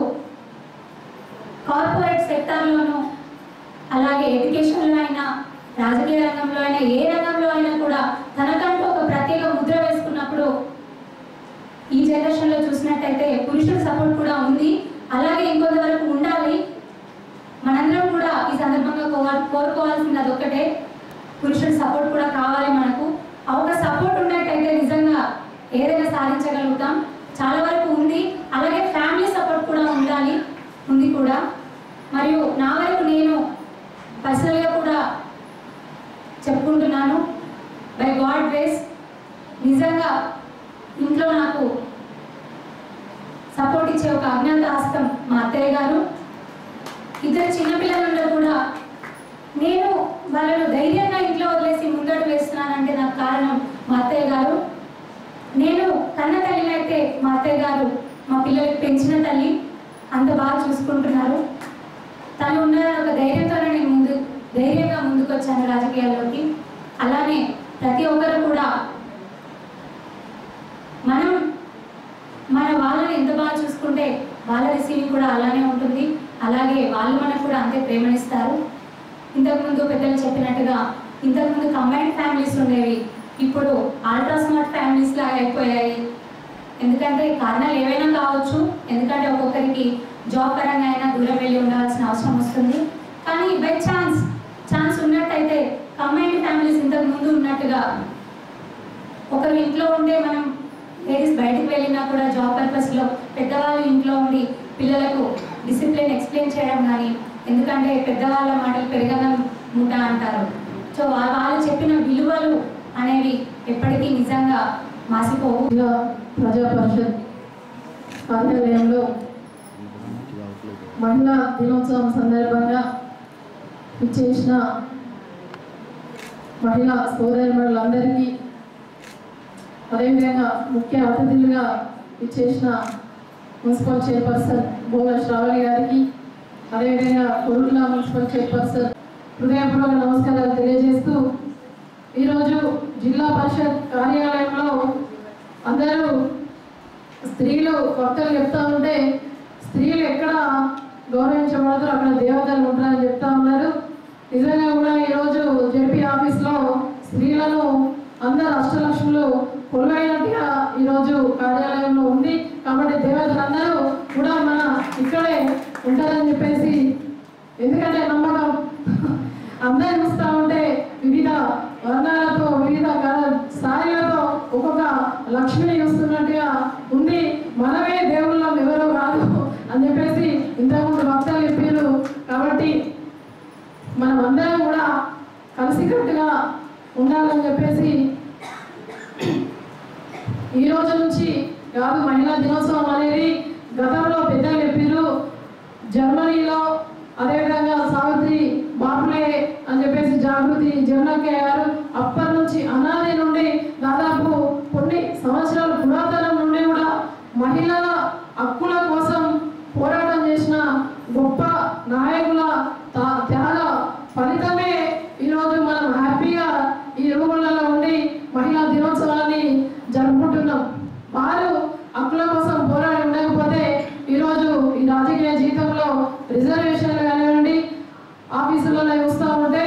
కార్పొరేట్ సెక్టార్లోనూ అలాగే ఎడ్యుకేషన్లో అయినా రాజకీయ రంగంలో అయినా ఏ రంగంలో అయినా కూడా తనకంటూ ఒక ప్రత్యేక ముద్ర వేసుకున్నప్పుడు ఈ జనరేషన్లో చూసినట్టయితే పురుషుల సపోర్ట్ కూడా ఉంది అలాగే ఇంకొంతవరకు ఉండాలి మనందరం కూడా ఈ సందర్భంగా కోవ- కోరుకోవాల్సింది అదొక్కటే పురుషుల సపోర్ట్ కూడా కావాలి మనకు ఆ ఒక సపోర్ట్ ఉన్నట్టయితే నిజంగా ఏదైనా సాధించగలుగుతాం చాలా వరకు ఉంది అలాగే ఫ్యామిలీ సపోర్ట్ కూడా ఉండాలి ఉంది కూడా మరియు నా వరకు నేను పర్సనల్గా కూడా చెప్పుకుంటున్నాను బై గాడ్ గ్రేస్ నిజంగా ఇంట్లో నాకు సపోర్ట్ ఇచ్చే ఒక అజ్ఞాత హస్తం మా అత్తయ్య గారు ఇద్దరు చిన్నపిల్లలలో కూడా నేను వాళ్ళను ధైర్యంగా ఇంట్లో వదిలేసి ముందడుగు వేస్తున్నానంటే నాకు కారణం మా అత్తయ్య గారు నేను కన్న తల్లిని అయితే మా అత్తయ్య గారు మా పిల్లలకి పెంచిన తల్లి అంత బాగా చూసుకుంటున్నారు తను ఉన్న ఒక ధైర్యంతోనే నేను ముందు ధైర్యంగా ముందుకు వచ్చాను రాజకీయాల్లోకి అలానే ప్రతి ఒక్కరు కూడా మనం మన వాళ్ళని ఎంత బాగా చూసుకుంటే వాళ్ళ రిసీవింగ్ కూడా అలానే ఉంటుంది అలాగే వాళ్ళు మనకు కూడా అంతే ప్రేమనిస్తారు ఇంతకుముందు పెద్దలు చెప్పినట్టుగా ఇంతకుముందు కంబైన్డ్ ఫ్యామిలీస్ ఉండేవి ఇప్పుడు అల్ట్రా స్మార్ట్ ఫ్యామిలీస్ లాగా అయిపోయాయి ఎందుకంటే కారణాలు ఏవైనా కావచ్చు ఎందుకంటే ఒక్కొక్కరికి జాబ్ పరంగా అయినా దూరం వెళ్ళి ఉండాల్సిన అవసరం వస్తుంది కానీ బై ఛాన్స్ ఛాన్స్ ఉన్నట్టయితే కంబైన్డ్ ఫ్యామిలీస్ ఇంతకు ముందు ఉన్నట్టుగా ఒకరు ఇంట్లో ఉండే మనం లేడీస్ బయటకు వెళ్ళినా కూడా జాబ్ పర్పస్లో పెద్దవాళ్ళు ఇంట్లో ఉండి పిల్లలకు డిసిప్లిన్ ఎక్స్ప్లెయిన్ చేయడం కానీ ఎందుకంటే పెద్దవాళ్ళ మాటలు పెరగడం ముఠ అంటారు సో వా- వాళ్ళు చెప్పిన విలువలు అనేవి ఎప్పటికీ నిజంగా మాసిపోవు ప్రజా పరిషత్ కార్యాలయంలో మహిళా దినోత్సవం సందర్భంగా ఇచ్చేసిన మహిళా సోదరిమణులందరికీ అదేవిధంగా ముఖ్య అతిథులుగా ఇచ్చేసిన మున్సిపల్ చైర్పర్సన్ భోగ శ్రావణి గారికి అదేవిధంగా కొరుట్ల మున్సిపల్ చైర్పర్సన్ హృదయపూర్వక నమస్కారాలు తెలియజేస్తూ ఈరోజు జిల్లా పరిషత్ కార్యాలయంలో అందరూ స్త్రీలు వక్తలు చెప్తా ఉంటే స్త్రీలు ఎక్కడ గౌరవించబడతారో అక్కడ దేవతలు ఉంటారని చెప్తా ఉన్నారు నిజంగా కూడా ఈరోజు జెపీ ఆఫీస్లో స్త్రీలను అందరు అష్టలక్ష్ములు కొలువైనట్టుగా ఈరోజు కార్యాలయంలో ఉంది కాబట్టి దేవతలందరూ కూడా మన ఇక్కడే ఉంటారని చెప్పేసి ఎందుకంటే నమ్మకం అందరు చూస్తూ ఉంటే వివిధ వర్ణాలతో వివిధ కల- స్థాయిలతో ఒక్కొక్క లక్ష్మిని చూస్తున్నట్టుగా ఉంది మనమే దేవుళ్ళం ఎవరో కాదు అని చెప్పేసి ఇంతకుముందు భక్తులు చెప్పారు కాబట్టి మనం అందరం కూడా కలిసికట్టుగా ఉండాలని చెప్పేసి ఈ రోజు నుంచి కాదు మహిళా దినోత్సవం అనేది గతంలో పెద్దలు చెప్పారు జర్మనీలో అదేవిధంగా సావిత్రి బాపులే అని చెప్పేసి జాగృతి జనకే గారు అప్పటి నుంచి అనాది నుండి దాదాపు కొన్ని సంవత్సరాల పురాతనం నుండి కూడా మహిళల హక్కుల కోసం పోరాటం చేసిన గొప్ప నాయకుల తా- త్యాగ ఫలితమే ఈరోజు మనం హ్యాపీగా ఈ రూములలో ఉండి మహిళా దినోత్సవాన్ని జరుపుకుంటున్నాం వారు హక్కుల కోసం పోరాడి ఉండకపోతే ఈరోజు ఈ రాజకీయ జీవితంలో రిజర్వేషన్లు కానివ్వండి ఆఫీసులలో చూస్తూ ఉంటే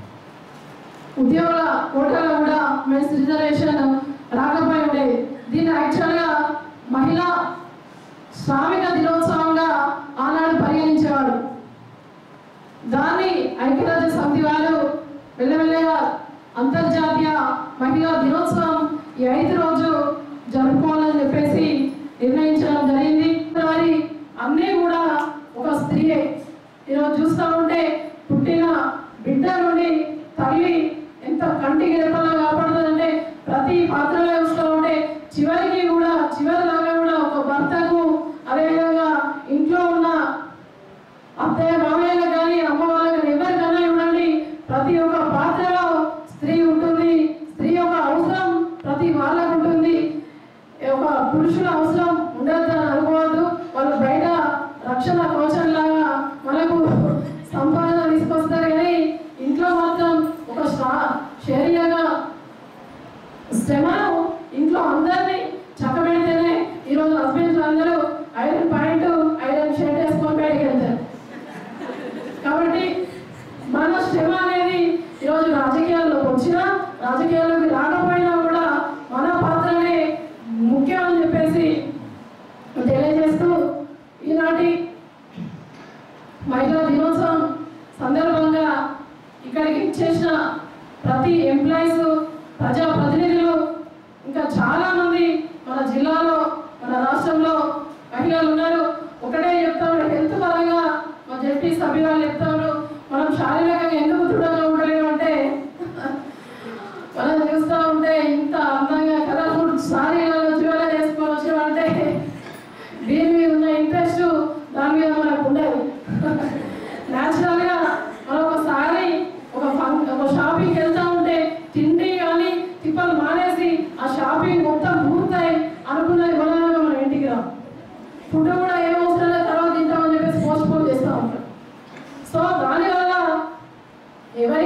ఉద్యోగుల కోటాలో కూడా మెన్స్ రిజర్వేషన్ రాకపోయి ఉండేది దీన్ని యాక్చువల్గా మహిళా శ్రామిక దినోత్సవంగా ఆనాడు పరిగణించేవాడు దాన్ని ఐక్యరాజ్య సమితి వారు మెల్లమెల్లగా అంతర్జాతీయ మహిళా దినోత్సవం ఈ ఐదు రోజు జరుపుకోవాలని చెప్పేసి నిర్ణయించడం జరిగింది మరి అన్నీ కూడా ఒక స్త్రీయే ఈరోజు చూస్తూ ఉంటే పుట్టిన బిడ్డ నుండి తల్లి ఎంత కంటికి రెప్పలా కాపాడుతుందంటే ప్రతి పాత్రలో చూస్తూ ఉంటే చివరికి కూడా చివరి దాకా కూడా ఒక భర్తకు అదేవిధంగా ఇంట్లో ఉన్న అత్తయ్య మామయ్యలకు కానీ అమ్మ వాళ్ళకి కానీ ఎవరికైనా చూడండి ప్రతి ఒక్క పాత్రలో స్త్రీ ఉంటుంది స్త్రీ యొక్క అవసరం ప్రతి వాళ్ళకు ఉంటుంది ఒక పురుషుల అవసరం ఉండద్దని అనుకోవద్దు వాళ్ళు బయట రక్షణ కవచం లాగా మనకు సంపాదన తీసుకొస్తారు కానీ ఇంట్లో మాత్రం ఒక శా- శరీరంగా శ్రమను ఇంట్లో అందరినీ చక్కబెడితేనే ఈరోజు హస్బెండ్స్ అందరూ ఐరన్ పాయింట్ ఐరన్ షర్ట్ వేసుకొని బయటికి వెళ్తారు కాబట్టి మన శ్రమ అనేది ఈరోజు రాజకీయాల్లోకి వచ్చినా రాజకీయాల్లోకి రాకపోయినా కూడా మన పాత్రనే ముఖ్యం అని చెప్పేసి తెలియజేస్తూ ఈనాటి మహిళా దినోత్సవం సందర్భంగా ఇక్కడికి ఇచ్చేసిన ప్రతి ఎంప్లాయీస్ ప్రజా ప్రతినిధులు ఇంకా చాలా మంది మన జిల్లాలో మన రాష్ట్రంలో మహిళలు ఉన్నారు ఒకటే చెప్తా ఉన్నారు హెల్త్ పరంగా మా జడ్పీ సభ్యురాలు చెప్తా ఉన్నారు మనం శారీరకంగా ఎందుకు దృఢంగా ఉండలేము అంటే మనం చూస్తూ ఉంటే ఇంత అందంగా కలర్ఫుల్ సారీలలో జ్యువెలరీ వేసుకొని వచ్చామంటే దీని మీద ఉన్న ఇంట్రెస్ట్ దాని మీద మనకు ఉండదు న్యాచురల్గా మనం ఒకసారి ఒక ఫంక్ ఒక షాపింగ్కి వెళ్తా ఉంటే తిండి కానీ తిప్పలు మానేసి ఆ షాపింగ్ మొత్తం పూర్తయి అనుకున్నది కొనగా మనం ఇంటికి రాం ఫుడ్ కూడా ఏం అవసరం లేదు తర్వాత తింటామని చెప్పేసి పోస్ట్ పోన్ చేస్తూ ఉంటాం సో దానివల్ల ఎవరి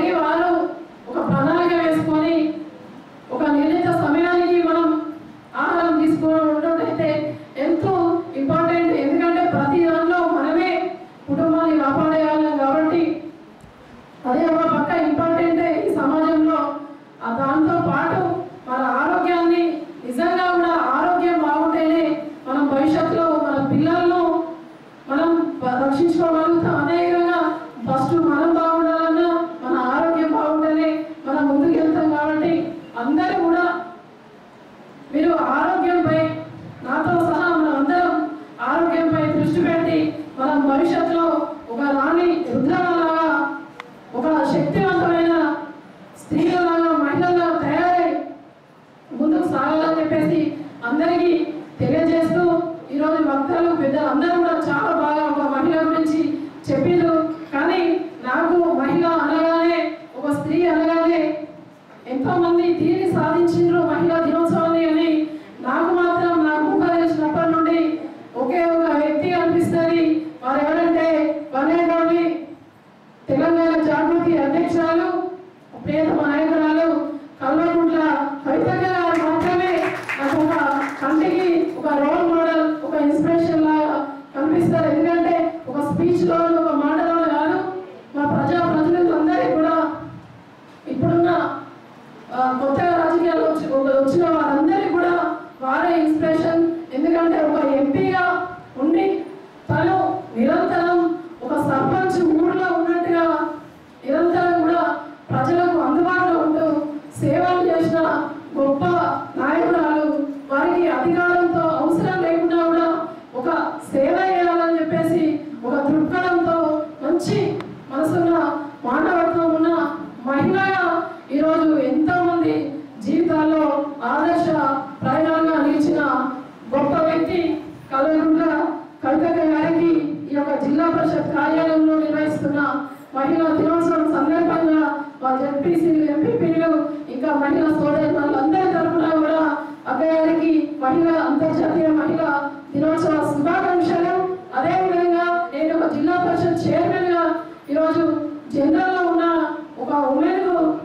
ప్రియతమ నాయకురాలు కల్వకుంట్ల కవితక్క గారు మాత్రమే నాకు ఒక కంటికి ఒక రోల్ మోడల్ ఒక ఇన్స్పిరేషన్ లాగా కనిపిస్తారు ఎందుకంటే ఒక స్పీచ్ లో ఒక మాటలో కాదు మా ప్రజా ప్రతినిధులందరికీ కూడా ఇప్పుడున్న ఆ, కొత్తగా రాజకీయాలు వచ్చి వచ్చిన వారందరికీ కూడా వారే ఇన్స్పిరేషన్ ఎందుకంటే ఒక ఎంపీగా ఉండి తను నిరంతరం ఒక సర్పంచ్ ఊర్లో ఉన్నట్టుగా నిరంతరం కూడా ప్రజలకు అందుబాటులో ఉంటూ సేవలు చేసిన గొప్ప నాయకురాలు వారికి అధికారంతో అవసరం లేకుండా కూడా ఒక సేవ చేయాలని చెప్పేసి ఒక దృక్పథంతో మంచి మనసున్న మానవత్వం ఉన్న మహిళగా ఈరోజు ఎంతో మంది జీవితాల్లో ఆదర్శ ప్రయాణంగా నిలిచిన గొప్ప వ్యక్తి కలగుండ్ల కవితక్క గారికి ఈ యొక్క జిల్లా పరిషత్ కార్యాలయంలో నిర్వహిస్తున్న మహిళా దినోత్సవం సందర్భంగా మా జడ్పీసీలు ఎంపీపీలు ఇంకా మహిళా సోదరులందరి తరఫున కూడా అక్క గారికి మహిళా అంతర్జాతీయ మహిళా దినోత్సవ శుభాకాంక్షలు అదేవిధంగా నేను ఒక జిల్లా పరిషత్ చైర్మన్ గా ఈరోజు జనరల్ లో ఉన్న ఒక ఉమెన్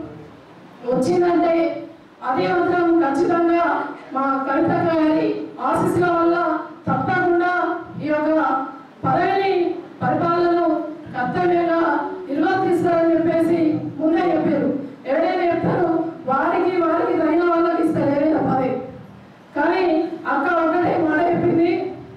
వచ్చిందంటే అది మాత్రం ఖచ్చితంగా మా కవిత గారి ఆశీస్సుల వల్ల తప్పకుండా ఈ యొక్క పదవిని పరిపాలనను కర్తవ్యంగా నిర్వర్తిస్తారని చెప్పేసి ముందే చెప్పారు ఎవరైనా చెప్తారు వారికి వారికి తగిన వాళ్ళకి ఇస్తారు ఏదైనా పదవి కానీ అక్క ఒకటే మాట చెప్పింది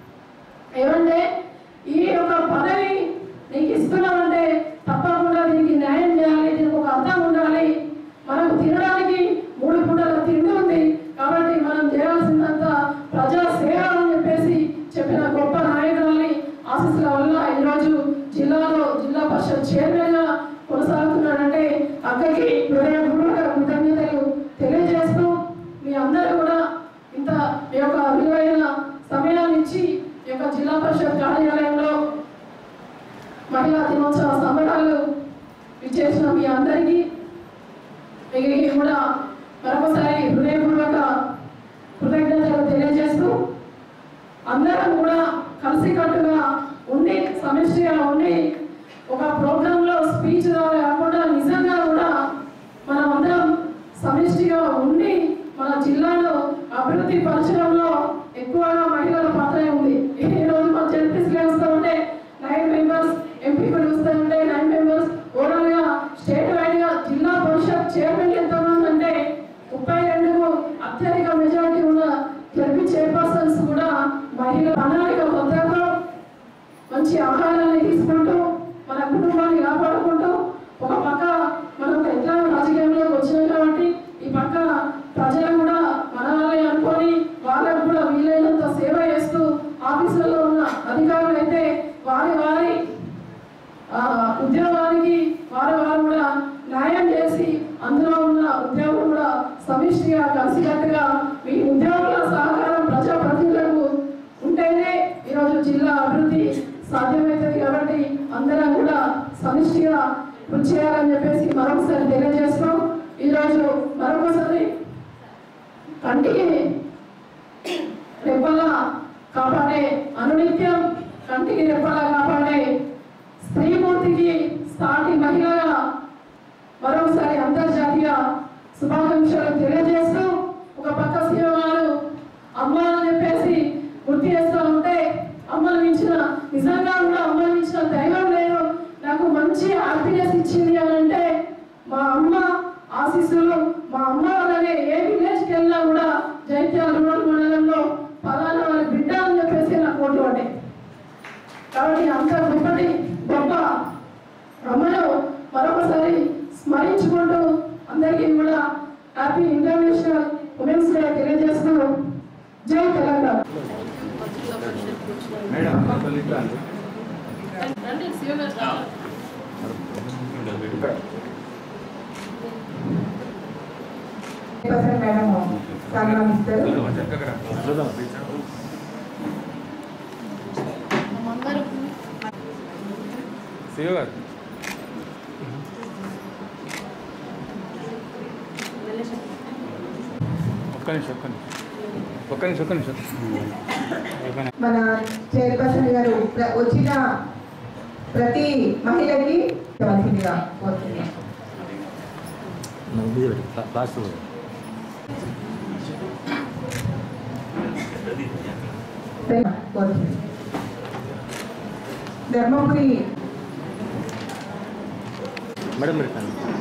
ఏమంటే ఈ యొక్క పదవి నీకు ఇస్తున్నామంటే తప్పకుండా దీనికి న్యాయం చేయాలి దీనికి ఒక అర్థం ఉండాలి మనం తినడానికి మూడు పూటల తిండి ఉంది కాబట్టి మనం చేయాల్సిందంత ప్రజా సేవ అని చెప్పేసి చెప్పిన గొప్ప నాయకురాలి ఆశీస్సుల వల్ల ఈరోజు జిల్లాలో జిల్లా పరిషత్ చైర్మన్ గా కొనసాగుతున్నాడంటే అక్కకి హృదయపూర్వక కృతజ్ఞతలు తెలియజేస్తూ మీ అందరూ కూడా ఇంత మీ యొక్క విలువైన సమయాన్ని ఇచ్చి ఈ యొక్క జిల్లా పరిషత్ కార్యాలయంలో మహిళా దినోత్సవ సంబరాలు ఇచ్చేసిన మీ అందరికీ మీకు కూడా మరొకసారి హృదయపూర్వక కృతజ్ఞతలు తెలియజేస్తూ అందరం కూడా కలిసికట్టుగా ఉండి సమిష్టిగా ఉండి ఒక ప్రోగ్రాంలో స్పీచ్ ద్వారా కాకుండా నిజంగా కూడా మనం అందరం సమిష్టిగా ఉండి మన జిల్లాలో అభివృద్ధి పరచడంలో ఎక్కువగా మహిళల పాత్ర ఉంది ఈ రోజు మన జడ్పీసీలో వస్తూ ఉంటే నైన్ మెంబర్స్ ఎంపీలు వస్తూ ఉంటే నైన్ మెంబర్స్ ఓవరాల్ గా స్టేట్ వైడ్ గా జిల్లా పరిషత్ చైర్మన్ ఎంతమంది అంటే ముప్పై రెండుకు అత్యధిక మెజారిటీ ఉన్న జడ్పీ చైర్పర్సన్స్ కూడా మహిళల ప్రణాళిక భద్రతో మంచి ఆహారాన్ని తీసుకుంటూ మన కుటుంబాన్ని కాపాడుకుంటూ ఒక పక్క మనం ఎట్లా రాజకీయంలోకి వచ్చినాం కాబట్టి ఈ పక్క ప్రజలు కూడా మన వాళ్ళే అనుకొని వాళ్ళకు కూడా వీలైనంత సేవ చేస్తూ ఆఫీసులలో ఉన్న అధికారులు అయితే వారి వారి ఆ, ఉద్యోగానికి వారు వారు కూడా న్యాయం చేసి అందులో ఉన్న ఉద్యోగులు కూడా సమిష్టిగా కలిసికట్టుగా మీ ఉద్యోగుల సహకారం ప్రజాప్రతినిధులకు ఉంటేనే ఈరోజు జిల్లా అభివృద్ధి సాధ్యమవుతుంది కాబట్టి అందరం కూడా సమిష్టిగా కృషి చేయాలని చెప్పేసి మరొకసారి తెలియజేస్తాం ఈరోజు మరొకసారి కంటికి రెప్పలా కాపాడే అనునిత్యం కంటికి రెప్పలా కాపాడే స్త్రీమూర్తికి సాటి మహిళగా మరొకసారి అంతర్జాతీయ శుభాకాంక్షలు తెలియజేస్తూ ఒక పక్క సీఎం గారు అమ్మ అని చెప్పేసి గుర్తు చేస్తూ ఉంటే అమ్మను మించిన నిజంగా కూడా అమ్మను మించిన దైవం లేదు నాకు మంచి హ్యాపీనెస్ ఇచ్చింది అని అంటే మా అమ్మ ఆశీస్సులు మా అమ్మ వల్లనే ఏ విలేజ్కి వెళ్ళినా కూడా జైత్యాల రోడ్ మండలంలో పలానా వారి బిడ్డ అని చెప్పేసి నాకు ఓట్లు పడ్డాయి కాబట్టి అంత గొప్పటి గొప్ప అమ్మను మరొకసారి స్మరించుకుంటూ అందరికీ కూడా హ్యాపీ ఇంటర్నేషనల్ ఉమెన్స్ డే తెలియజేస్తూ జై తెలంగాణ రండి, సీఎం గారు. పర్సన్ మేడం సన్మానిస్తారు శివ గారు ఒక్క నిమిషం ఒక్క నిమిషం ఒక్క నిమిషం ఒక్క నిమిషం ఒక్క నిమిషం మన చైర్పర్సన్ గారు ప్ర- వచ్చిన ప్రతి మహిళకి ఇవ్వాల్సిందిగా కోరుతున్నాం క్లాస్ ధర్మపురి మేడం మీరు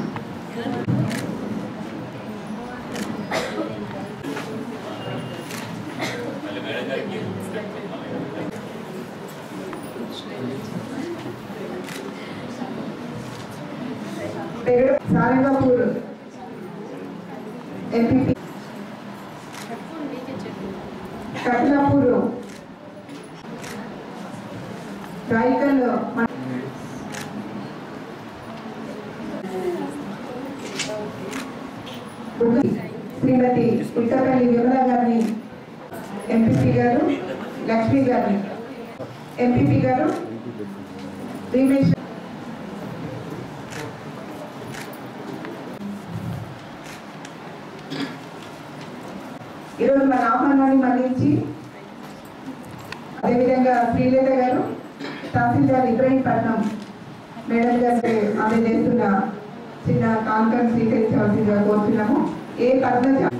పేరు సారంగపూర్ ఎంపీపీ కట్లపూర్ రాయికల్ మ- బుగ్గ- శ్రీమతి పుట్టపల్లి విమల గారిని ఎంపీపీ గారు లక్ష్మి గారిని ఎంపీపీ గారు భీమేశ్వర ఈరోజు మన ఆహ్వానాన్ని మన్నించి అదేవిధంగా శ్రీలేఖ గారు తహసీల్దార్ ఇబ్రహీంపట్నం మేడం గారికి ఆమె చేస్తున్న చిన్న కాన్ఫరెన్స్ స్వీకరించవలసిందిగా కోరుతున్నాము ఏ పద్మ